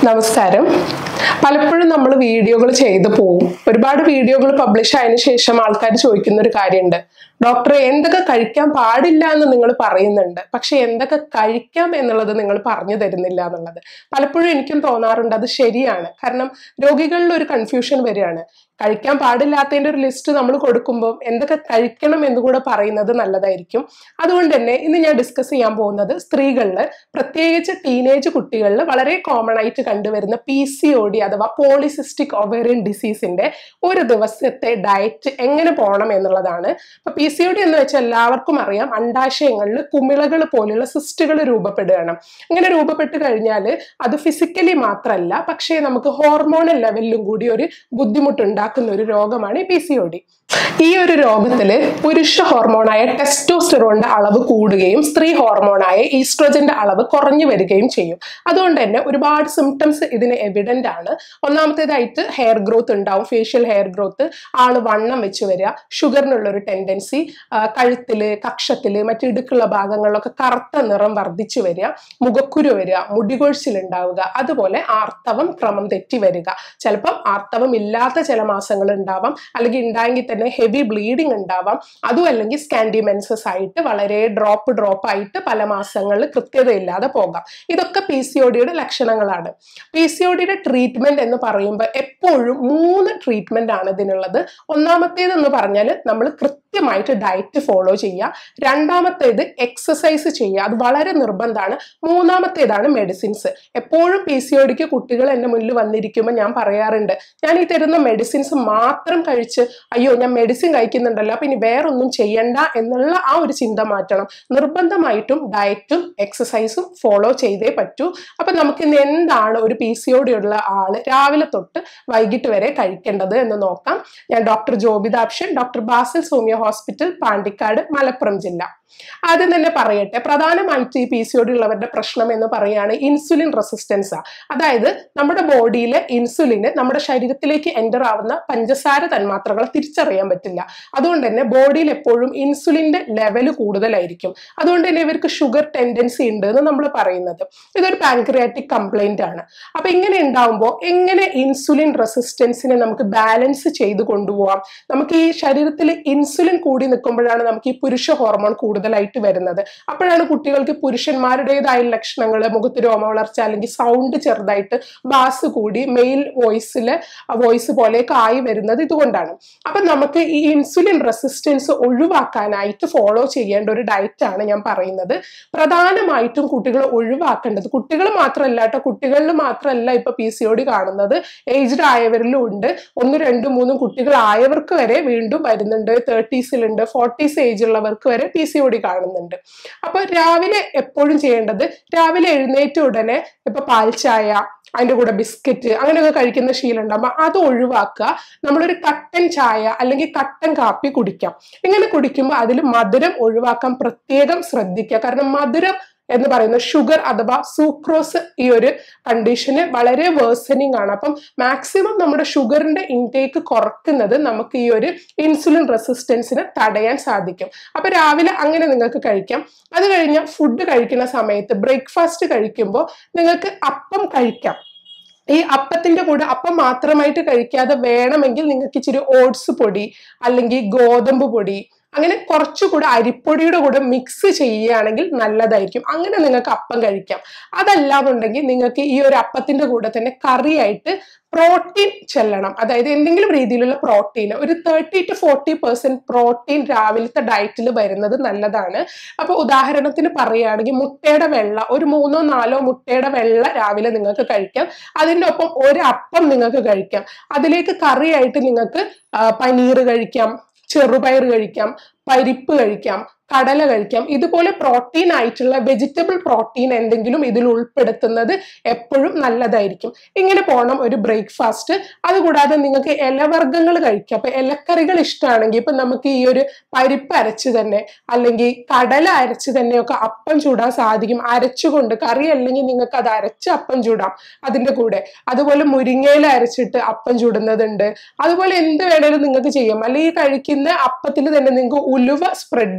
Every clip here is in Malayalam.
നമസ്കാരം പലപ്പോഴും നമ്മൾ വീഡിയോകൾ ചെയ്തു പോവും ഒരുപാട് വീഡിയോകൾ പബ്ലിഷ് ആയതിനു ശേഷം ആൾക്കാർ ചോദിക്കുന്ന ഒരു കാര്യമുണ്ട് ഡോക്ടറെ എന്തൊക്കെ കഴിക്കാൻ പാടില്ല എന്ന് നിങ്ങൾ പറയുന്നുണ്ട് പക്ഷെ എന്തൊക്കെ കഴിക്കാം എന്നുള്ളത് നിങ്ങൾ പറഞ്ഞു തരുന്നില്ല എന്നുള്ളത് പലപ്പോഴും എനിക്കും തോന്നാറുണ്ട് അത് ശരിയാണ് കാരണം രോഗികളിൽ ഒരു കൺഫ്യൂഷൻ വരികയാണ് കഴിക്കാൻ പാടില്ലാത്തതിന്റെ ഒരു ലിസ്റ്റ് നമ്മൾ കൊടുക്കുമ്പോൾ എന്തൊക്കെ കഴിക്കണം എന്ന് കൂടെ പറയുന്നത് നല്ലതായിരിക്കും അതുകൊണ്ട് തന്നെ ഇന്ന് ഞാൻ ഡിസ്കസ് ചെയ്യാൻ പോകുന്നത് സ്ത്രീകളിൽ പ്രത്യേകിച്ച് ടീനേജ് കുട്ടികളിൽ വളരെ കോമൺ ആയിട്ട് കണ്ടുവരുന്ന പി സി ഒ ഡി അഥവാ പോളിസിസ്റ്റിക് ഒവേറിയൻ ഡിസീസിന്റെ ഒരു ദിവസത്തെ ഡയറ്റ് എങ്ങനെ പോകണം എന്നുള്ളതാണ് അപ്പൊ പി സി ഒ ഡി എന്ന് വെച്ചാൽ എല്ലാവർക്കും അറിയാം അണ്ടാശയങ്ങളിൽ കുമിളകൾ പോലുള്ള സിസ്റ്റുകൾ രൂപപ്പെടുകയാണ് അങ്ങനെ രൂപപ്പെട്ട് കഴിഞ്ഞാൽ അത് ഫിസിക്കലി മാത്രമല്ല പക്ഷേ നമുക്ക് ഹോർമോണൽ ലെവലിലും കൂടി ഒരു ബുദ്ധിമുട്ടുണ്ടാക്കുന്ന ഒരു രോഗമാണ് ഈ പി സി ഒ ഡി ഈ ഒരു രോഗത്തില് പുരുഷ ഹോർമോണായ ടെസ്റ്റോസ്റ്റെറോണിന്റെ അളവ് കൂടുകയും സ്ത്രീ ഹോർമോണായ ഈസ്ട്രോജന്റെ അളവ് കുറഞ്ഞു വരികയും ചെയ്യും അതുകൊണ്ട് തന്നെ ഒരുപാട് സിംറ്റംസ് ഇതിന് എവിഡന്റ് ആണ് ഒന്നാമത്തേതായിട്ട് ഹെയർ ഗ്രോത്ത് ഉണ്ടാവും ഫേഷ്യൽ ഹെയർ ഗ്രോത്ത് ആള് വണ്ണം വെച്ച് വരിക ഷുഗറിനുള്ള ഒരു ടെൻഡൻസി കഴുത്തില് കക്ഷത്തില് മറ്റു ഇടുക്കുള്ള ഭാഗങ്ങളിലൊക്കെ കറുത്ത നിറം വർദ്ധിച്ചു വരിക മുഖക്കുരു വരിക മുടികൊഴിച്ചിൽ ഉണ്ടാവുക അതുപോലെ ആർത്തവം ക്രമം തെറ്റി വരിക ചിലപ്പം ആർത്തവം ഇല്ലാത്ത ചില മാസങ്ങൾ ഉണ്ടാവാം അല്ലെങ്കിൽ ഉണ്ടായെങ്കിൽ തന്നെ ഹെവി ബ്ലീഡിങ് ഉണ്ടാവാം അതും അല്ലെങ്കിൽ സ്കാൻഡിമെൻസസ് ആയിട്ട് വളരെ ഡ്രോപ്പ് ഡ്രോപ്പ് ആയിട്ട് പല മാസങ്ങളിൽ കൃത്യതയില്ലാതെ പോകാം ഇതൊക്കെ പി സി ഒ ഡിയുടെ ലക്ഷണങ്ങളാണ് പി സി ഒ ഡിയുടെ ട്രീറ്റ്മെന്റ് എന്ന് പറയുമ്പോൾ എപ്പോഴും മൂന്ന് ട്രീറ്റ്മെന്റ് ആണ് ഇതിനുള്ളത് ഒന്നാമത്തേത് എന്ന് പറഞ്ഞാൽ നമ്മൾ കൃത്യമായിട്ട് ഡയറ്റ് ഫോളോ ചെയ്യുക രണ്ടാമത്തേത് എക്സസൈസ് ചെയ്യുക അത് വളരെ നിർബന്ധമാണ് മൂന്നാമത്തേതാണ് മെഡിസിൻസ് എപ്പോഴും പി സി ഒ ഡിക്ക് കുട്ടികൾ എൻ്റെ മുന്നിൽ വന്നിരിക്കുമ്പോൾ ഞാൻ പറയാറുണ്ട് ഞാൻ ഈ തരുന്ന മെഡിസിൻസ് മാത്രം കഴിച്ച് അയ്യോ ഞാൻ മെഡിസിൻ കഴിക്കുന്നുണ്ടല്ലോ അപ്പൊ ഇനി വേറൊന്നും ചെയ്യണ്ട എന്നുള്ള ആ ഒരു ചിന്ത മാറ്റണം നിർബന്ധമായിട്ടും ഡയറ്റും എക്സസൈസും ഫോളോ ചെയ്തേ പറ്റൂ അപ്പൊ നമുക്ക് ഇന്ന് എന്താണ് ഒരു പി സി ഒ ഡി ഉള്ള ആള് രാവിലെ തൊട്ട് വൈകിട്ട് വരെ കഴിക്കേണ്ടത് എന്ന് നോക്കാം ഞാൻ ഡോക്ടർ ജോബിതാപ്ഷൻ ഡോക്ടർ ബാസിൽ സോമിയ ഹോസ്പിറ്റൽ പാണ്ടിക്കാട് മലപ്പുറം ജില്ല ആദ്യം തന്നെ പറയട്ടെ പ്രധാനമായിട്ട് ഈ പി സി ഒ ഡി ഉള്ളവരുടെ പ്രശ്നം എന്ന് പറയുകയാണ് ഇൻസുലിൻ റെസിസ്റ്റൻസ് അതായത് നമ്മുടെ ബോഡിയിലെ ഇൻസുലിന് നമ്മുടെ ശരീരത്തിലേക്ക് എൻ്റർ ആവുന്ന പഞ്ചസാര തന്മാത്രകളെ തിരിച്ചറിയാൻ പറ്റില്ല അതുകൊണ്ട് തന്നെ ബോഡിയിൽ എപ്പോഴും ഇൻസുലിന്റെ ലെവൽ കൂടുതലായിരിക്കും അതുകൊണ്ട് തന്നെ ഇവർക്ക് ഷുഗർ ടെൻഡൻസി ഉണ്ട് എന്ന് നമ്മൾ പറയുന്നത് ഇതൊരു പാൻക്രിയാറ്റിക് കംപ്ലൈന്റ് ആണ് അപ്പൊ ഇങ്ങനെ ഉണ്ടാവുമ്പോൾ എങ്ങനെ ഇൻസുലിൻ റെസിസ്റ്റൻസിനെ നമുക്ക് ബാലൻസ് ചെയ്ത് കൊണ്ടുപോകാം നമുക്ക് ഈ ശരീരത്തിൽ ഇൻസുലിൻ കൂടി നിൽക്കുമ്പോഴാണ് നമുക്ക് ഈ പുരുഷ ഹോർമോൺ കൂടുതലായിട്ട് വരുന്നത് അപ്പോഴാണ് കുട്ടികൾക്ക് പുരുഷന്മാരുടേതായ ലക്ഷണങ്ങൾ മുഖത്ത് രോമ വളർച്ച അല്ലെങ്കിൽ സൗണ്ട് ചെറുതായിട്ട് ബാസ് കൂടി മെയിൽ വോയിസില് വോയിസ് പോലെയൊക്കെ ആയി വരുന്നത് ഇതുകൊണ്ടാണ് അപ്പൊ നമുക്ക് ഈ ഇൻസുലിൻ റെസിസ്റ്റൻസ് ഒഴിവാക്കാനായിട്ട് ഫോളോ ചെയ്യേണ്ട ഒരു ഡയറ്റ് ആണ് ഞാൻ പറയുന്നത് പ്രധാനമായിട്ടും കുട്ടികൾ ഒഴിവാക്കേണ്ടത് കുട്ടികൾ മാത്രമല്ല കേട്ടോ കുട്ടികളിൽ മാത്രമല്ല ഇപ്പൊ പി സി ഒ ഡി കാണുന്നത് ഏജ്ഡ് ആയവരിലും ഉണ്ട് ഒന്ന് രണ്ടും മൂന്നും കുട്ടികളായവർക്ക് വരെ വീണ്ടും വരുന്നുണ്ട് തേർട്ടീസിലുണ്ട് ഫോർട്ടീസ് ഏജ് ഉള്ളവർക്ക് വരെ പി സി ഒ ഡി കാണുന്നുണ്ട് അപ്പൊ രാവിലെ എപ്പോഴും ചെയ്യേണ്ടത് രാവിലെ എഴുന്നേറ്റ ഉടനെ ഇപ്പൊ പാൽച്ചായ അതിന്റെ കൂടെ ബിസ്ക്കറ്റ് അങ്ങനെയൊക്കെ കഴിക്കുന്ന ശീലം ഉണ്ടാകുമ്പോൾ അത് ഒഴിവാക്കുക നമ്മളൊരു കട്ടൻ ചായ അല്ലെങ്കിൽ കട്ടൻ കാപ്പി കുടിക്കാം ഇങ്ങനെ കുടിക്കുമ്പോൾ അതിൽ മധുരം ഒഴിവാക്കാൻ പ്രത്യേകം ശ്രദ്ധിക്കുക കാരണം മധുരം എന്ന് പറയുന്ന ഷുഗർ അഥവാ സൂക്രോസ് ഈ ഒരു കണ്ടീഷന് വളരെ വേഴ്സനിങ് ആണ് അപ്പം മാക്സിമം നമ്മുടെ ഷുഗറിന്റെ ഇൻടേക്ക് കുറക്കുന്നത് നമുക്ക് ഈ ഒരു ഇൻസുലിൻ റെസിസ്റ്റൻസിന് തടയാൻ സാധിക്കും അപ്പൊ രാവിലെ അങ്ങനെ നിങ്ങൾക്ക് കഴിക്കാം അത് കഴിഞ്ഞ് ഫുഡ് കഴിക്കുന്ന സമയത്ത് ബ്രേക്ക്ഫാസ്റ്റ് കഴിക്കുമ്പോൾ നിങ്ങൾക്ക് അപ്പം കഴിക്കാം ഈ അപ്പത്തിന്റെ കൂടെ അപ്പം മാത്രമായിട്ട് കഴിക്കാതെ വേണമെങ്കിൽ നിങ്ങൾക്ക് ഇച്ചിരി ഓട്സ് പൊടി അല്ലെങ്കിൽ ഗോതമ്പ് പൊടി അങ്ങനെ കുറച്ചുകൂടെ അരിപ്പൊടിയുടെ കൂടെ മിക്സ് ചെയ്യുകയാണെങ്കിൽ നല്ലതായിരിക്കും അങ്ങനെ നിങ്ങൾക്ക് അപ്പം കഴിക്കാം അതല്ലാന്നുണ്ടെങ്കിൽ നിങ്ങൾക്ക് ഈ ഒരു അപ്പത്തിന്റെ കൂടെ തന്നെ കറിയായിട്ട് പ്രോട്ടീൻ ചെല്ലണം അതായത് എന്തെങ്കിലും രീതിയിലുള്ള പ്രോട്ടീൻ ഒരു thirty to forty percent protein രാവിലത്തെ ഡയറ്റിൽ വരുന്നത് നല്ലതാണ് അപ്പൊ ഉദാഹരണത്തിന് പറയുകയാണെങ്കിൽ മുട്ടയുടെ വെള്ള ഒരു മൂന്നോ നാലോ മുട്ടയുടെ വെള്ള രാവിലെ നിങ്ങൾക്ക് കഴിക്കാം അതിൻ്റെ ഒപ്പം ഒരു അപ്പം നിങ്ങൾക്ക് കഴിക്കാം അതിലേക്ക് കറിയായിട്ട് നിങ്ങൾക്ക് പനീർ കഴിക്കാം ചെറുപയർ കഴിക്കാം പരിപ്പ് കഴിക്കാം കടല കഴിക്കാം ഇതുപോലെ പ്രോട്ടീൻ ആയിട്ടുള്ള വെജിറ്റബിൾ പ്രോട്ടീൻ എന്തെങ്കിലും ഇതിൽ ഉൾപ്പെടുത്തുന്നത് എപ്പോഴും നല്ലതായിരിക്കും ഇങ്ങനെ പോകണം ഒരു ബ്രേക്ക്ഫാസ്റ്റ് അതുകൂടാതെ നിങ്ങൾക്ക് ഇലവർഗ്ഗങ്ങൾ കഴിക്കാം അപ്പൊ ഇലക്കറികൾ ഇഷ്ടമാണെങ്കിൽ ഇപ്പൊ നമുക്ക് ഈ ഒരു പരിപ്പ് അരച്ച് തന്നെ അല്ലെങ്കിൽ കടല അരച്ച് തന്നെയൊക്കെ അപ്പം ചൂടാൻ സാധിക്കും അരച്ചുകൊണ്ട് കറി അല്ലെങ്കിൽ നിങ്ങൾക്ക് അത് അരച്ച് അപ്പം ചൂടാം അതിന്റെ കൂടെ അതുപോലെ മുരിങ്ങയില അരച്ചിട്ട് അപ്പം ചൂടുന്നതുണ്ട് അതുപോലെ എന്ത് വേണേലും നിങ്ങൾക്ക് ചെയ്യാം അല്ലെങ്കിൽ ഈ കഴിക്കുന്ന അപ്പത്തിൽ തന്നെ നിങ്ങൾക്ക് ഉലുവ സ്പ്രെഡ് ചെയ്യാം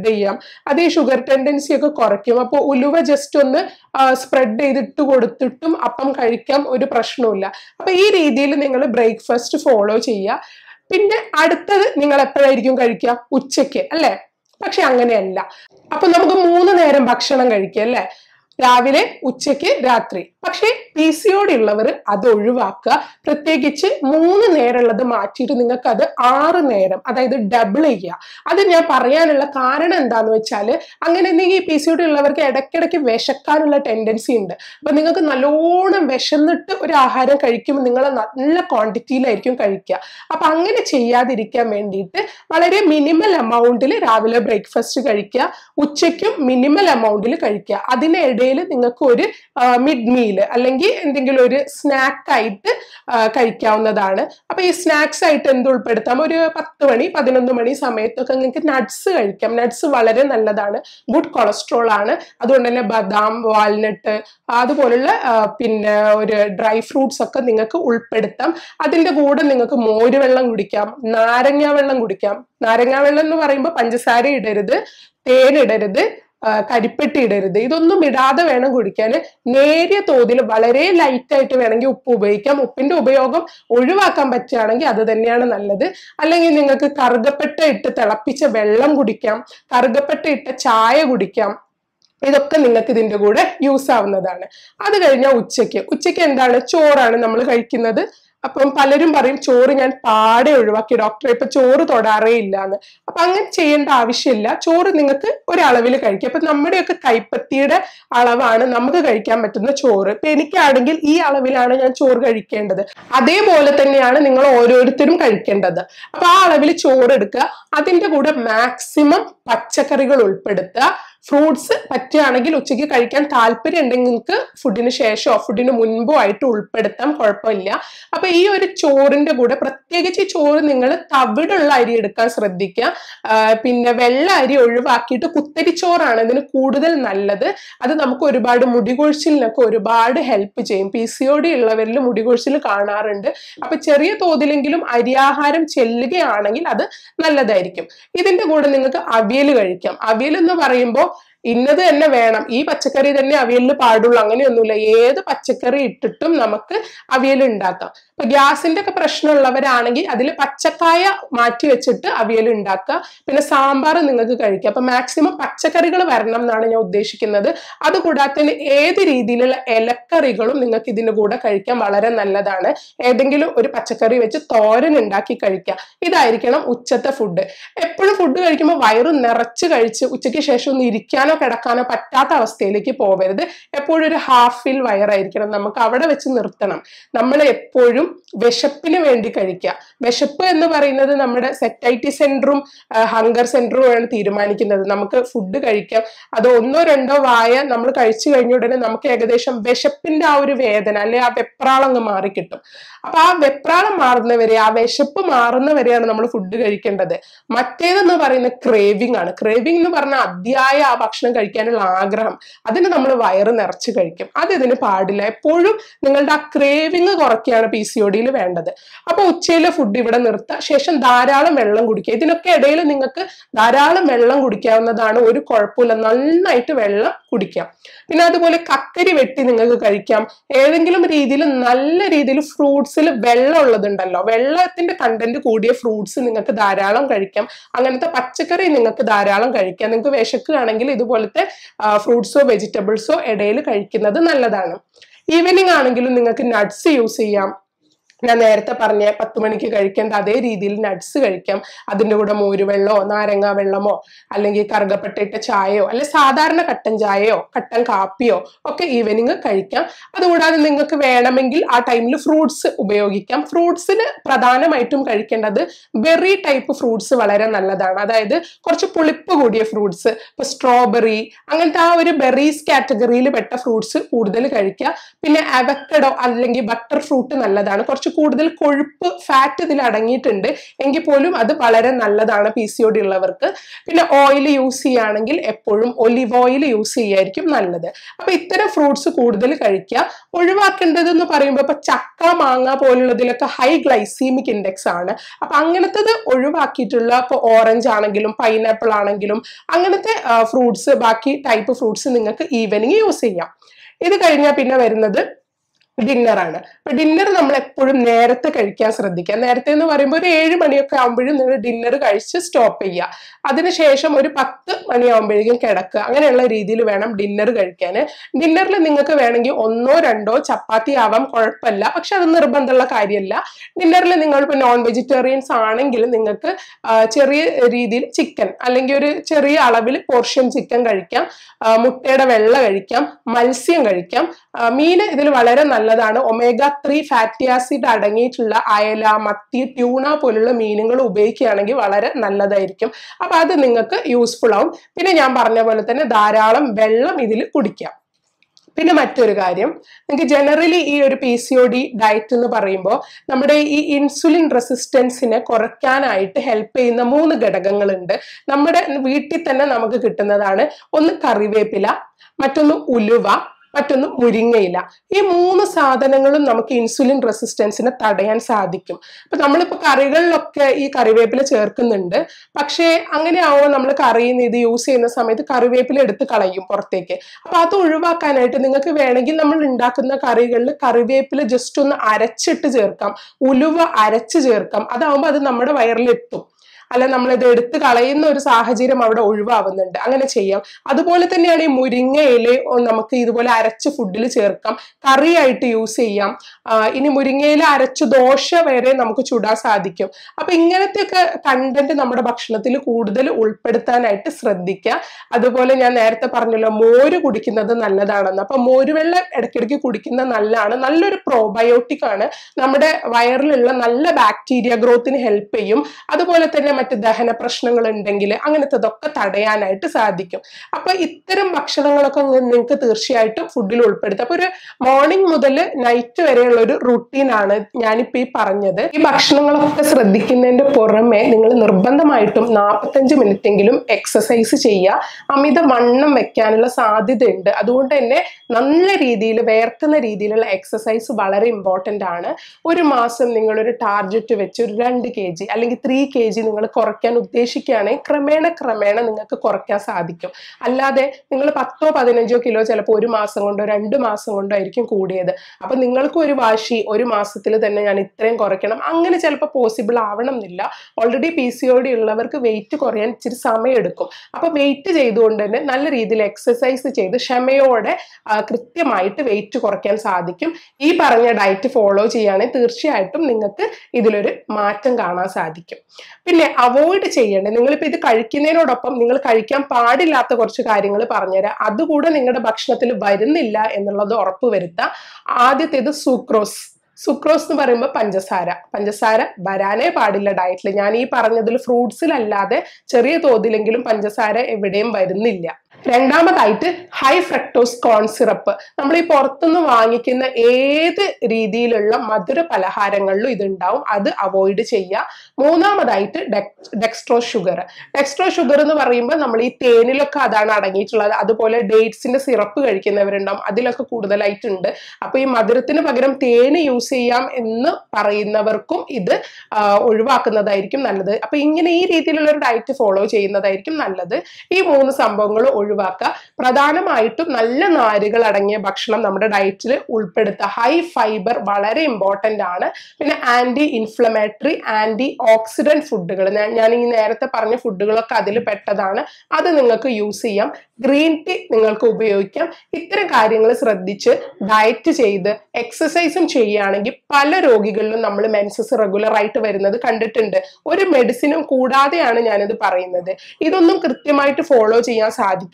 അത് ഈ ഷുഗർ ടെൻഡൻസി ഒക്കെ കുറയ്ക്കും അപ്പോൾ ഉലുവ ജസ്റ്റ് ഒന്ന് സ്പ്രെഡ് ചെയ്തിട്ട് കൊടുത്തിട്ടും അപ്പം കഴിക്കാം ഒരു പ്രശ്നവുമില്ല അപ്പൊ ഈ രീതിയിൽ നിങ്ങൾ ബ്രേക്ക്ഫാസ്റ്റ് ഫോളോ ചെയ്യുക പിന്നെ അടുത്തത് നിങ്ങൾ എപ്പോഴായിരിക്കും കഴിക്കുക ഉച്ചയ്ക്ക് അല്ലേ പക്ഷെ അങ്ങനെയല്ല അപ്പൊ നമുക്ക് മൂന്ന് നേരം ഭക്ഷണം കഴിക്കുക അല്ലേ രാവിലെ ഉച്ചയ്ക്ക് രാത്രി പക്ഷേ പി സി ഉള്ളവർ അത് ഒഴിവാക്കുക പ്രത്യേകിച്ച് മൂന്ന് നേരമുള്ളത് മാറ്റിയിട്ട് നിങ്ങൾക്ക് അത് ആറ് നേരം അതായത് ഡബിൾ ചെയ്യുക അത് ഞാൻ പറയാനുള്ള കാരണം എന്താന്ന് വെച്ചാൽ അങ്ങനെ എന്തെങ്കിലും ഈ പി സി ഉള്ളവർക്ക് ഇടയ്ക്കിടയ്ക്ക് വിശക്കാനുള്ള ടെൻഡൻസി ഉണ്ട് അപ്പൊ നിങ്ങൾക്ക് നല്ലോണം വിശന്നിട്ട് ഒരു ആഹാരം കഴിക്കുമ്പോൾ നിങ്ങൾ നല്ല ക്വാണ്ടിറ്റിയിലായിരിക്കും കഴിക്കുക അപ്പൊ അങ്ങനെ ചെയ്യാതിരിക്കാൻ വേണ്ടിയിട്ട് വളരെ മിനിമൽ എമൗണ്ടിൽ രാവിലെ ബ്രേക്ക്ഫാസ്റ്റ് കഴിക്കുക ഉച്ചയ്ക്കും മിനിമൽ എമൗണ്ടിൽ കഴിക്കുക അതിനിടയിൽ നിങ്ങൾക്ക് ഒരു മിഡ് മീൽ അല്ലെങ്കിൽ എന്തെങ്കിലും ഒരു സ്നാക്ക് ആയിട്ട് ആ, കഴിക്കാവുന്നതാണ് അപ്പൊ ഈ സ്നാക്സ് ആയിട്ട് എന്ത് ഉൾപ്പെടുത്താം ഒരു പത്ത് മണി പതിനൊന്ന് മണി സമയത്തൊക്കെ നിങ്ങൾക്ക് നട്ട്സ് കഴിക്കാം നട്ട്സ് വളരെ നല്ലതാണ് ഗുഡ് കൊളസ്ട്രോൾ ആണ് അതുകൊണ്ട് തന്നെ ബദാം വാൾനട്ട് അതുപോലുള്ള ആ, പിന്നെ ഒരു ഡ്രൈ ഫ്രൂട്ട്സ് ഒക്കെ നിങ്ങൾക്ക് ഉൾപ്പെടുത്താം അതിന്റെ കൂടെ നിങ്ങൾക്ക് മോര് വെള്ളം കുടിക്കാം നാരങ്ങ വെള്ളം കുടിക്കാം നാരങ്ങ വെള്ളം എന്ന് പറയുമ്പോൾ പഞ്ചസാര ഇടരുത് തേൻ ഇടരുത് ആ, കരിപ്പെട്ടി ഇടരുത് ഇതൊന്നും ഇടാതെ വേണം കുടിക്കാൻ നേരിയ തോതിൽ വളരെ ലൈറ്റ് ആയിട്ട് വേണമെങ്കിൽ ഉപ്പ് ഉപയോഗിക്കാം ഉപ്പിന്റെ ഉപയോഗം ഒഴിവാക്കാൻ പറ്റുകയാണെങ്കിൽ അത് തന്നെയാണ് നല്ലത് അല്ലെങ്കിൽ നിങ്ങൾക്ക് കറുകപ്പെട്ട ഇട്ട് തിളപ്പിച്ച വെള്ളം കുടിക്കാം കറുകപ്പെട്ട ഇട്ട ചായ കുടിക്കാം ഇതൊക്കെ നിങ്ങൾക്ക് ഇതിന്റെ കൂടെ യൂസ് ആവുന്നതാണ് അത് കഴിഞ്ഞാൽ ഉച്ചയ്ക്ക് ഉച്ചയ്ക്ക് എന്താണ് ചോറാണ് നമ്മൾ കഴിക്കുന്നത് അപ്പം പലരും പറയും ചോറ് ഞാൻ പാടെ ഒഴിവാക്കി ഡോക്ടറെ ഇപ്പൊ ചോറ് തൊടാറേ ഇല്ല എന്ന് അപ്പൊ അങ്ങനെ ചെയ്യേണ്ട ആവശ്യമില്ല ചോറ് നിങ്ങൾക്ക് ഒരളവിൽ കഴിക്കാം അപ്പൊ നമ്മുടെയൊക്കെ കൈപ്പത്തിയുടെ അളവാണ് നമുക്ക് കഴിക്കാൻ പറ്റുന്ന ചോറ് ഇപ്പൊ എനിക്കാണെങ്കിൽ ഈ അളവിലാണ് ഞാൻ ചോറ് കഴിക്കേണ്ടത് അതേപോലെ തന്നെയാണ് നിങ്ങൾ ഓരോരുത്തരും കഴിക്കേണ്ടത് അപ്പൊ ആ അളവിൽ ചോറ് എടുക്കുക അതിന്റെ കൂടെ മാക്സിമം പച്ചക്കറികൾ ഉൾപ്പെടുത്തുക ഫ്രൂട്ട്സ് പറ്റുകയാണെങ്കിൽ ഉച്ചയ്ക്ക് കഴിക്കാൻ താല്പര്യം ഉണ്ടെങ്കിൽ നിങ്ങൾക്ക് ഫുഡിന് ശേഷമോ ഫുഡിന് മുൻപോ ആയിട്ട് ഉൾപ്പെടുത്താം കുഴപ്പമില്ല അപ്പൊ ഈ ഒരു ചോറിന്റെ കൂടെ പ്രത്യേകിച്ച് ഈ ചോറ് നിങ്ങൾ തവിടുള്ള അരി എടുക്കാൻ ശ്രദ്ധിക്കുക ആ, പിന്നെ വെള്ള അരി ഒഴിവാക്കിയിട്ട് കുത്തരിച്ചോറാണ് ഇതിന് കൂടുതൽ നല്ലത് അത് നമുക്ക് ഒരുപാട് മുടികൊഴിച്ചിലിനൊക്കെ ഒരുപാട് ഹെൽപ്പ് ചെയ്യും പി സി ഒ ഡി ഉള്ളവരിൽ മുടികൊഴിച്ചിൽ കാണാറുണ്ട് അപ്പൊ ചെറിയ തോതിലെങ്കിലും അരിയാഹാരം ചെല്ലുകയാണെങ്കിൽ അത് നല്ലതായിരിക്കും ഇതിന്റെ കൂടെ നിങ്ങൾക്ക് അവിയൽ കഴിക്കാം അവിയൽ എന്ന് പറയുമ്പോൾ ഇന്നത് തന്നെ വേണം ഈ പച്ചക്കറി തന്നെ അവിയലിന് പാടുള്ളൂ അങ്ങനെയൊന്നുമില്ല ഏത് പച്ചക്കറി ഇട്ടിട്ടും നമുക്ക് അവിയൽ ഉണ്ടാക്കാം ഇപ്പൊ ഗ്യാസിന്റെ ഒക്കെ പ്രശ്നമുള്ളവരാണെങ്കിൽ അതിൽ പച്ചക്കായ മാറ്റി വെച്ചിട്ട് അവിയൽ ഉണ്ടാക്കുക പിന്നെ സാമ്പാർ നിങ്ങൾക്ക് കഴിക്കാം അപ്പൊ മാക്സിമം പച്ചക്കറികൾ വരണം എന്നാണ് ഞാൻ ഉദ്ദേശിക്കുന്നത് അതുകൂടാതെ തന്നെ ഏത് രീതിയിലുള്ള ഇലക്കറികളും നിങ്ങൾക്ക് ഇതിന്റെ കൂടെ കഴിക്കാൻ വളരെ നല്ലതാണ് ഏതെങ്കിലും ഒരു പച്ചക്കറി വെച്ച് തോരൻ ഉണ്ടാക്കി കഴിക്കുക ഇതായിരിക്കണം ഉച്ചത്തെ ഫുഡ് എപ്പോഴും ഫുഡ് കഴിക്കുമ്പോൾ വയറ് നിറച്ച് കഴിച്ച് ഉച്ചയ്ക്ക് ശേഷം ഒന്ന് ഇരിക്കാനോ കിടക്കാനോ പറ്റാത്ത അവസ്ഥയിലേക്ക് പോകരുത് എപ്പോഴും ഒരു ഹാഫ് ഫിൽ വയറായിരിക്കണം നമുക്ക് അവിടെ വെച്ച് നിർത്തണം നമ്മൾ എപ്പോഴും വിശപ്പിന് വേണ്ടി കഴിക്കുക വിശപ്പ് എന്ന് പറയുന്നത് നമ്മുടെ സെറ്റൈറ്റി സെന്ററും ഹങ്കർ സെന്ററും ആണ് തീരുമാനിക്കുന്നത് നമുക്ക് ഫുഡ് കഴിക്കാം അത് ഒന്നോ രണ്ടോ വായ നമ്മൾ കഴിച്ചു കഴിഞ്ഞ ഉടനെ നമുക്ക് ഏകദേശം വിശപ്പിന്റെ ആ ഒരു വേദന അല്ലെ ആ വെപ്രാളം അങ്ങ് മാറിക്കിട്ടും അപ്പൊ ആ വെപ്രാളം മാറുന്നവരെ ആ വിശപ്പ് മാറുന്നവരെയാണ് നമ്മൾ ഫുഡ് കഴിക്കേണ്ടത് മറ്റേതെന്ന് പറയുന്നത് ക്രേവിംഗ് ആണ് ക്രേവിംഗ് എന്ന് പറഞ്ഞാൽ അതിയായ ആ ഭക്ഷണം കഴിക്കാനുള്ള ആഗ്രഹം അതിന് നമ്മൾ വയറ് നിറച്ച് കഴിക്കും അത് ഇതിന് പാടില്ല എപ്പോഴും നിങ്ങളുടെ ആ ക്രേവിംഗ് കുറയ്ക്കുകയാണ് പി സി ഒ ഡിയിൽ വേണ്ടത് അപ്പൊ ഉച്ചയിലെ ഫുഡ് ഇവിടെ നിർത്തുക ശേഷം ധാരാളം വെള്ളം കുടിക്കുക ഇതിനൊക്കെ ഇടയിൽ നിങ്ങൾക്ക് ധാരാളം വെള്ളം കുടിക്കാവുന്നതാണ് ഒരു കുഴപ്പമില്ല നന്നായിട്ട് വെള്ളം കുടിക്കാം പിന്നെ അതുപോലെ കക്കരി വെട്ടി നിങ്ങൾക്ക് കഴിക്കാം ഏതെങ്കിലും രീതിയിൽ നല്ല രീതിയിൽ ഫ്രൂട്ട്സിൽ വെള്ളം ഉള്ളതുണ്ടല്ലോ വെള്ളത്തിന്റെ കണ്ടന്റ് കൂടിയ ഫ്രൂട്ട്സ് നിങ്ങൾക്ക് ധാരാളം കഴിക്കാം അങ്ങനത്തെ പച്ചക്കറി നിങ്ങൾക്ക് ധാരാളം കഴിക്കാം നിങ്ങൾക്ക് വിശക്കുകയാണെങ്കിൽ ഇതുപോലത്തെ ഫ്രൂട്ട്സോ വെജിറ്റബിൾസോ ഇടയിൽ കഴിക്കുന്നത് നല്ലതാണ് ഈവനിങ് ആണെങ്കിലും നിങ്ങൾക്ക് നട്ട്സ് യൂസ് ചെയ്യാം ഞാൻ നേരത്തെ പറഞ്ഞ പത്ത് മണിക്ക് കഴിക്കേണ്ട അതേ രീതിയിൽ നട്ട്സ് കഴിക്കാം അതിൻ്റെ കൂടെ മോരുവെള്ളമോ നാരങ്ങ വെള്ളമോ അല്ലെങ്കിൽ കറുകപ്പെട്ടിട്ട ചായയോ അല്ലെ സാധാരണ കട്ടൻ ചായയോ കട്ടൻ കാപ്പിയോ ഒക്കെ ഈവനിങ് കഴിക്കാം അതുകൂടാതെ നിങ്ങൾക്ക് വേണമെങ്കിൽ ആ ടൈമിൽ ഫ്രൂട്ട്സ് ഉപയോഗിക്കാം ഫ്രൂട്ട്സിന് പ്രധാനമായിട്ടും കഴിക്കേണ്ടത് ബെറി ടൈപ്പ് ഫ്രൂട്ട്സ് വളരെ നല്ലതാണ് അതായത് കുറച്ച് പുളിപ്പ് കൂടിയ ഫ്രൂട്ട്സ് ഇപ്പൊ സ്ട്രോബെറി അങ്ങനത്തെ ആ ഒരു ബെറീസ് കാറ്റഗറിയിൽ പെട്ട ഫ്രൂട്ട്സ് കൂടുതൽ കഴിക്കുക പിന്നെ അവക്കഡോ അല്ലെങ്കിൽ ബട്ടർ ഫ്രൂട്ട് നല്ലതാണ് കുറച്ച് കൂടുതൽ കൊഴുപ്പ് ഫാറ്റ് ഇതിൽ അടങ്ങിയിട്ടുണ്ട് എങ്കിൽ പോലും അത് വളരെ നല്ലതാണ് പി സി ഒ ഡി ഉള്ളവർക്ക് പിന്നെ ഓയിൽ യൂസ് ചെയ്യുകയാണെങ്കിൽ എപ്പോഴും ഒലിവ് ഓയിൽ യൂസ് ചെയ്യായിരിക്കും നല്ലത് അപ്പൊ ഇത്തരം ഫ്രൂട്ട്സ് കൂടുതൽ കഴിക്കുക ഒഴിവാക്കേണ്ടത് എന്ന് പറയുമ്പോൾ ഇപ്പൊ ചക്ക മാങ്ങ പോലുള്ളതിലൊക്കെ ഹൈ ഗ്ലൈസീമിക് ഇൻഡെക്സ് ആണ് അപ്പൊ അങ്ങനത്തത് ഒഴിവാക്കിയിട്ടുള്ള ഇപ്പൊ ഓറഞ്ച് ആണെങ്കിലും പൈനാപ്പിൾ ആണെങ്കിലും അങ്ങനത്തെ ഫ്രൂട്ട്സ് ബാക്കി ടൈപ്പ് ഫ്രൂട്ട്സ് നിങ്ങൾക്ക് ഈവനിങ് യൂസ് ചെയ്യാം ഇത് കഴിഞ്ഞാൽ പിന്നെ വരുന്നത് ഡിന്നറാണ് അപ്പൊ ഡിന്നർ നമ്മൾ എപ്പോഴും നേരത്തെ കഴിക്കാൻ ശ്രദ്ധിക്കുക നേരത്തെ എന്ന് പറയുമ്പോൾ ഒരു ഏഴ് മണിയൊക്കെ ആകുമ്പോഴും നിങ്ങൾ ഡിന്നർ കഴിച്ച് സ്റ്റോപ്പ് ചെയ്യുക അതിനുശേഷം ഒരു പത്ത് മണിയാകുമ്പോഴേക്കും കിടക്കുക അങ്ങനെയുള്ള രീതിയിൽ വേണം ഡിന്നർ കഴിക്കാൻ ഡിന്നറിൽ നിങ്ങൾക്ക് വേണമെങ്കിൽ ഒന്നോ രണ്ടോ ചപ്പാത്തി ആവാം കുഴപ്പമില്ല പക്ഷെ അത് നിർബന്ധമുള്ള കാര്യമല്ല ഡിന്നറിൽ നിങ്ങൾ ഇപ്പോൾ നോൺ വെജിറ്റേറിയൻസ് ആണെങ്കിൽ നിങ്ങൾക്ക് ആ, ചെറിയ രീതിയിൽ ചിക്കൻ അല്ലെങ്കിൽ ഒരു ചെറിയ അളവിൽ പോർഷൻ ചിക്കൻ കഴിക്കാം ആ, മുട്ടയുടെ വെള്ള കഴിക്കാം മത്സ്യം കഴിക്കാം ആ, മീന് ഇതിൽ വളരെ നല്ലതാണ് ഒമേഗ ത്രീ ഫാറ്റി ആസിഡ് അടങ്ങിയിട്ടുള്ള അയല മത്തി ട്യൂണ പോലുള്ള മീനുകൾ ഉപയോഗിക്കുകയാണെങ്കിൽ വളരെ നല്ലതായിരിക്കും അപ്പൊ അത് നിങ്ങൾക്ക് യൂസ്ഫുൾ ആവും പിന്നെ ഞാൻ പറഞ്ഞ പോലെ തന്നെ ധാരാളം വെള്ളം ഇതിൽ കുടിക്കാം പിന്നെ മറ്റൊരു കാര്യം നിങ്ങൾക്ക് ജനറലി ഈ ഒരു P C O D diet എന്ന് പറയുമ്പോൾ നമ്മുടെ ഈ ഇൻസുലിൻ റെസിസ്റ്റൻസിനെ കുറയ്ക്കാനായിട്ട് ഹെൽപ്പ് ചെയ്യുന്ന മൂന്ന് ഘടകങ്ങളുണ്ട് നമ്മുടെ വീട്ടിൽ തന്നെ നമുക്ക് കിട്ടുന്നതാണ് ഒന്ന് കറിവേപ്പില മറ്റൊന്ന് ഉലുവ മറ്റൊന്ന് മുരിങ്ങയില ഈ മൂന്ന് സാധനങ്ങളും നമുക്ക് ഇൻസുലിൻ റെസിസ്റ്റൻസിനെ തടയാൻ സാധിക്കും അപ്പൊ നമ്മളിപ്പോ കറികളിലൊക്കെ ഈ കറിവേപ്പില ചേർക്കുന്നുണ്ട് പക്ഷേ അങ്ങനെ ആവുമ്പോൾ നമ്മൾ കറിയിൽ ഇത് യൂസ് ചെയ്യുന്ന സമയത്ത് കറിവേപ്പില എടുത്ത് കളയും പുറത്തേക്ക് അപ്പൊ അത് ഒഴിവാക്കാനായിട്ട് നിങ്ങൾക്ക് വേണമെങ്കിൽ നമ്മൾ ഉണ്ടാക്കുന്ന കറികളിൽ കറിവേപ്പില ജസ്റ്റ് ഒന്ന് അരച്ചിട്ട് ചേർക്കാം ഉലുവ അരച്ച് ചേർക്കാം അതാവുമ്പോൾ അത് നമ്മുടെ വയറിലെത്തും അല്ല നമ്മളിത് എടുത്ത് കളയുന്ന ഒരു സാഹചര്യം അവിടെ ഒഴിവാവുന്നുണ്ട് അങ്ങനെ ചെയ്യാം അതുപോലെ തന്നെയാണ് ഈ മുരിങ്ങ ഇല നമുക്ക് ഇതുപോലെ അരച്ച് ഫുഡിൽ ചേർക്കാം കറിയായിട്ട് യൂസ് ചെയ്യാം ആ, ഇനി മുരിങ്ങയില അരച്ച് ദോശ വരെ നമുക്ക് ചുടാൻ സാധിക്കും അപ്പൊ ഇങ്ങനത്തെയൊക്കെ കണ്ടന്റ് നമ്മുടെ ഭക്ഷണത്തിൽ കൂടുതൽ ഉൾപ്പെടുത്താനായിട്ട് ശ്രദ്ധിക്കുക അതുപോലെ ഞാൻ നേരത്തെ പറഞ്ഞല്ലോ മോര് കുടിക്കുന്നത് നല്ലതാണെന്ന് അപ്പൊ മോരുവെള്ളം ഇടയ്ക്കിടയ്ക്ക് കുടിക്കുന്നത് നല്ലതാണ് നല്ലൊരു പ്രോബയോട്ടിക് ആണ് നമ്മുടെ വയറിലുള്ള നല്ല ബാക്ടീരിയ ഗ്രോത്തിന് ഹെൽപ്പ് ചെയ്യും അതുപോലെ തന്നെ മറ്റ് ദഹന പ്രശ്നങ്ങൾ ഉണ്ടെങ്കിൽ അങ്ങനത്തതൊക്കെ തടയാനായിട്ട് സാധിക്കും അപ്പൊ ഇത്തരം ഭക്ഷണങ്ങളൊക്കെ നിങ്ങൾക്ക് തീർച്ചയായിട്ടും ഫുഡിൽ ഉൾപ്പെടുത്താം അപ്പൊ ഒരു മോർണിംഗ് മുതൽ നൈറ്റ് വരെയുള്ള ഒരു റുട്ടീനാണ് ഞാനിപ്പോ ഈ പറഞ്ഞത് ഈ ഭക്ഷണങ്ങളൊക്കെ ശ്രദ്ധിക്കുന്നതിന്റെ പുറമെ നിങ്ങൾ നിർബന്ധമായിട്ടും നാൽപ്പത്തഞ്ച് മിനിറ്റ് എങ്കിലും എക്സസൈസ് ചെയ്യുക അമിത വണ്ണം വെക്കാനുള്ള സാധ്യതയുണ്ട് അതുകൊണ്ട് തന്നെ നല്ല രീതിയിൽ വേർക്കുന്ന രീതിയിലുള്ള എക്സസൈസ് വളരെ ഇമ്പോർട്ടൻ്റ് ആണ് ഒരു മാസം നിങ്ങളൊരു ടാർഗറ്റ് വെച്ച് ഒരു രണ്ട് കെ ജി അല്ലെങ്കിൽ ത്രീ കെ ജി നിങ്ങൾ കുറയ്ക്കാൻ ഉദ്ദേശിക്കുകയാണെങ്കിൽ ക്രമേണ ക്രമേണ നിങ്ങൾക്ക് കുറയ്ക്കാൻ സാധിക്കും അല്ലാതെ നിങ്ങൾ പത്തോ പതിനഞ്ചോ കിലോ ചിലപ്പോൾ ഒരു മാസം കൊണ്ടോ രണ്ട് മാസം കൊണ്ടോ ആയിരിക്കും കൂടിയത് അപ്പൊ നിങ്ങൾക്ക് ഒരു വാശി ഒരു മാസത്തിൽ തന്നെ ഞാൻ ഇത്രയും കുറയ്ക്കണം അങ്ങനെ ചിലപ്പോൾ പോസിബിൾ ആവണം എന്നില്ല already P C O D ഉള്ളവർക്ക് വെയിറ്റ് കുറയാൻ ഇച്ചിരി സമയമെടുക്കും അപ്പൊ വെയിറ്റ് ചെയ്തുകൊണ്ട് തന്നെ നല്ല രീതിയിൽ എക്സസൈസ് ചെയ്ത് ക്ഷമയോടെ ആ, കൃത്യമായിട്ട് വെയിറ്റ് കുറയ്ക്കാൻ സാധിക്കും ഈ പറഞ്ഞ ഡയറ്റ് ഫോളോ ചെയ്യുകയാണെങ്കിൽ തീർച്ചയായിട്ടും നിങ്ങൾക്ക് ഇതിലൊരു മാറ്റം കാണാൻ സാധിക്കും പിന്നെ അവോയ്ഡ് ചെയ്യേണ്ടത് നിങ്ങളിപ്പോൾ ഇത് കഴിക്കുന്നതിനോടൊപ്പം നിങ്ങൾ കഴിക്കാൻ പാടില്ലാത്ത കുറച്ച് കാര്യങ്ങൾ പറഞ്ഞുതരാം അതുകൂടെ നിങ്ങളുടെ ഭക്ഷണത്തിൽ വരുന്നില്ല എന്നുള്ളത് ഉറപ്പ് വരുത്തുക ആദ്യത്തേത് സൂക്രോസ് സുക്രോസ് എന്ന് പറയുമ്പോൾ പഞ്ചസാര പഞ്ചസാര വരാനേ പാടില്ല ഡയറ്റിൽ ഞാൻ ഈ പറഞ്ഞതിൽ ഫ്രൂട്ട്സിലല്ലാതെ ചെറിയ തോതിലെങ്കിലും പഞ്ചസാര എവിടെയും വരുന്നില്ല രണ്ടാമതായിട്ട് ഹൈ ഫ്രക്ടോസ് കോൺ സിറപ്പ് നമ്മൾ ഈ പുറത്തുനിന്ന് വാങ്ങിക്കുന്ന ഏത് രീതിയിലുള്ള മധുര പലഹാരങ്ങളിലും ഇതുണ്ടാവും അത് അവോയ്ഡ് ചെയ്യുക മൂന്നാമതായിട്ട് ഡെക്സ്ട്രോ ഷുഗർ ഡെക്സ്ട്രോ ഷുഗർ എന്ന് പറയുമ്പോൾ നമ്മൾ ഈ തേനിലൊക്കെ അതാണ് അടങ്ങിയിട്ടുള്ളത് അതുപോലെ ഡേറ്റ്സിന്റെ സിറപ്പ് കഴിക്കുന്നവരുണ്ടാവും അതിലൊക്കെ കൂടുതലായിട്ടുണ്ട് അപ്പൊ ഈ മധുരത്തിന് പകരം തേന് യൂസ് ചെയ്യാം എന്ന് പറയുന്നവർക്കും ഇത് ആ, ഒഴിവാക്കുന്നതായിരിക്കും നല്ലത് അപ്പൊ ഇങ്ങനെ ഈ രീതിയിലുള്ള ഒരു ഡയറ്റ് ഫോളോ ചെയ്യുന്നതായിരിക്കും നല്ലത് ഈ മൂന്ന് സംഭവങ്ങൾ ഒഴിവാക്കുക പ്രധാനമായിട്ടും നല്ല നാരുകൾ അടങ്ങിയ ഭക്ഷണം നമ്മുടെ ഡയറ്റിൽ ഉൾപ്പെടുത്തുക ഹൈ ഫൈബർ വളരെ ഇമ്പോർട്ടന്റ് ആണ് പിന്നെ ആന്റി ഇൻഫ്ലമേറ്ററി ആന്റി ഓക്സിഡന്റ് ഫുഡുകൾ ഞാൻ ഈ നേരത്തെ പറഞ്ഞ ഫുഡുകളൊക്കെ അതിൽ പെട്ടതാണ് അത് നിങ്ങൾക്ക് യൂസ് ചെയ്യാം ഗ്രീൻ ടീ നിങ്ങൾക്ക് ഉപയോഗിക്കാം ഇത്തരം കാര്യങ്ങൾ ശ്രദ്ധിച്ച് ഡയറ്റ് ചെയ്ത് എക്സസൈസും ചെയ്യുകയാണെങ്കിൽ പല രോഗികളിലും നമ്മൾ മെൻസസ് റെഗുലർ ആയിട്ട് വരുന്നത് കണ്ടിട്ടുണ്ട് ഒരു മെഡിസിനും കൂടാതെയാണ് ഞാനിത് പറയുന്നത് ഇതൊന്നും കൃത്യമായിട്ട് ഫോളോ ചെയ്യാൻ സാധിക്കാതെ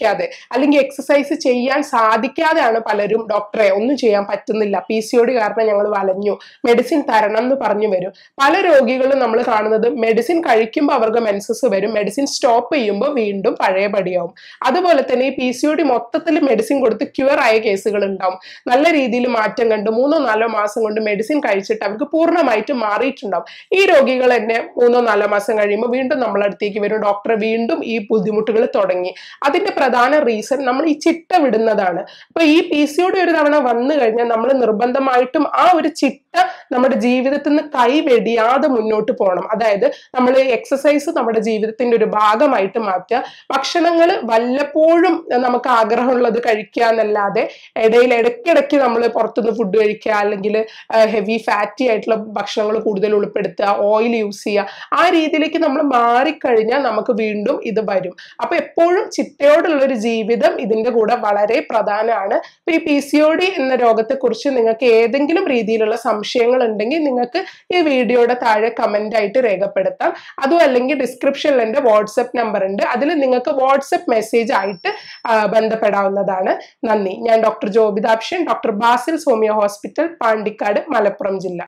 കഴിയാതെ അല്ലെങ്കിൽ എക്സസൈസ് ചെയ്യാൻ സാധിക്കാതെയാണ് പലരും ഡോക്ടറെ ഒന്നും ചെയ്യാൻ പറ്റുന്നില്ല പി സി ഒ ഡി കാരണം ഞങ്ങൾ വലഞ്ഞു മെഡിസിൻ തരണം എന്ന് പറഞ്ഞു വരും പല രോഗികളും നമ്മൾ കാണുന്നത് മെഡിസിൻ കഴിക്കുമ്പോൾ അവർക്ക് മെൻസസ് വരും മെഡിസിൻ സ്റ്റോപ്പ് ചെയ്യുമ്പോൾ വീണ്ടും പഴയപടിയാവും അതുപോലെ തന്നെ ഈ പി സി ഒ ഡി മൊത്തത്തിൽ മെഡിസിൻ കൊടുത്ത് ക്യൂർ ആയ കേസുകൾ ഉണ്ടാവും നല്ല രീതിയിൽ മാറ്റം കണ്ട് മൂന്നോ നാലോ മാസം കൊണ്ട് മെഡിസിൻ കഴിച്ചിട്ട് അവർക്ക് പൂർണ്ണമായിട്ട് മാറിയിട്ടുണ്ടാവും ഈ രോഗികൾ തന്നെ മൂന്നോ നാലോ മാസം കഴിയുമ്പോൾ വീണ്ടും നമ്മളടുത്തേക്ക് വരും ഡോക്ടറെ വീണ്ടും ഈ ബുദ്ധിമുട്ടുകൾ തുടങ്ങി അതിന്റെ പ്രധാന റീസൺ നമ്മൾ ഈ ചിട്ട വിടുന്നതാണ് അപ്പൊ ഈ പി സി ഒ ഡി ഒരു തവണ വന്നു കഴിഞ്ഞാൽ നമ്മൾ നിർബന്ധമായിട്ടും ആ ഒരു ചിട്ട നമ്മുടെ ജീവിതത്തിൽ നിന്ന് കൈവെടിയാതെ മുന്നോട്ട് പോകണം അതായത് നമ്മൾ എക്സസൈസ് നമ്മുടെ ജീവിതത്തിന്റെ ഒരു ഭാഗമായിട്ട് മാറ്റുക ഭക്ഷണങ്ങൾ വല്ലപ്പോഴും നമുക്ക് ആഗ്രഹമുള്ളത് കഴിക്കുക എന്നല്ലാതെ ഇടയിൽ ഇടയ്ക്കിടയ്ക്ക് നമ്മൾ പുറത്തുനിന്ന് ഫുഡ് കഴിക്കുക അല്ലെങ്കിൽ ഹെവി ഫാറ്റി ആയിട്ടുള്ള ഭക്ഷണങ്ങൾ കൂടുതൽ ഉൾപ്പെടുത്തുക ഓയിൽ യൂസ് ചെയ്യുക ആ രീതിയിലേക്ക് നമ്മൾ മാറിക്കഴിഞ്ഞാൽ നമുക്ക് വീണ്ടും ഇത് വരും അപ്പൊ എപ്പോഴും ചിട്ടയോടുള്ള ഒരു ജീവിതം ഇതിന്റെ കൂടെ വളരെ പ്രധാനമാണ് ഇപ്പൊ ഈ പി സി ഒ ഡി എന്ന രോഗത്തെക്കുറിച്ച് നിങ്ങൾക്ക് ഏതെങ്കിലും രീതിയിലുള്ള സംശയങ്ങൾ ഉണ്ടെങ്കിൽ നിങ്ങൾക്ക് ഈ വീഡിയോയുടെ താഴെ കമന്റ് ആയിട്ട് രേഖപ്പെടുത്താം അതും അല്ലെങ്കിൽ ഡിസ്ക്രിപ്ഷനിൽ എൻ്റെ വാട്സപ്പ് നമ്പർ ഉണ്ട് അതിൽ നിങ്ങൾക്ക് വാട്സപ്പ് മെസ്സേജ് ആയിട്ട് ആ, ബന്ധപ്പെടാവുന്നതാണ് നന്ദി ഞാൻ doctor Jobithakshan doctor Basil Somiya hospital Pandikkad Malappuram ജില്ല